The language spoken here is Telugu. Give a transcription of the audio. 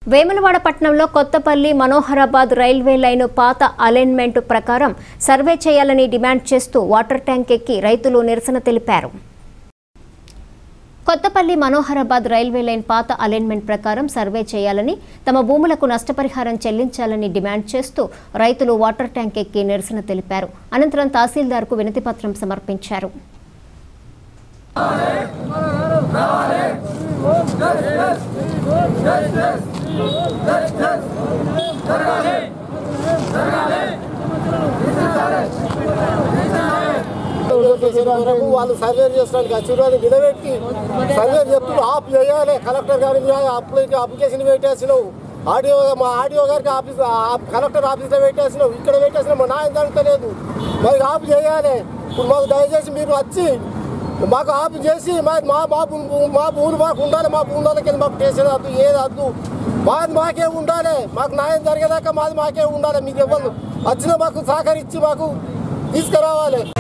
వేములవాడ పట్టణంలో కొత్తపల్లి మనోహరాబాద్ రైల్వే లైను పాత అలైన్మెంట్ ప్రకారం సర్వే చేయాలని డిమాండ్ చేస్తూ వాటర్ ట్యాంక్ ఎక్కి రైతులు నిరసన తెలిపారు కొత్తపల్లి మనోహరాబాద్ రైల్వే లైన్ పాత అలైన్మెంట్ ప్రకారం సర్వే చేయాలని తమ భూములకు నష్టపరిహారం చెల్లించాలని డిమాండ్ చేస్తూ రైతులు వాటర్ ట్యాంక్ ఎక్కి నిరసన తెలిపారు అనంతరం తహసీల్దార్కు వినతిపత్రం సమర్పించారు వరకు వాళ్ళు సర్వే చేసడానికి అచ్చురాని నిలబెట్టి సర్వే చెప్తూ ఆప్ చేయాలి కలెక్టర్ గారికి అప్లై అప్లికేషన్ పెట్టేసినావు ఆడియో మా ఆడియో గారికి ఆఫీస్ ఆ- కలెక్టర్ ఆఫీస్లో పెట్టేసినావు ఇక్కడ పెట్టేసినావు మా నాయన జరుగుతలేదు మరి ఆఫ్ చేయాలి ఇప్పుడు మాకు దయచేసి మీరు వచ్చి మాకు ఆఫ్ చేసి మా మా మా భూ- మా భూములు మాకు ఉండాలి మా భూములకి మాకు చేసేది వద్దు ఏది వద్దు మాది మాకే ఉండాలి మాకు న్యాయం జరిగేదాకా మాది మాకే ఉండాలి మీకు ఇవ్వదు వచ్చిన మాకు సహకరించి మాకు తీసుకురావాలి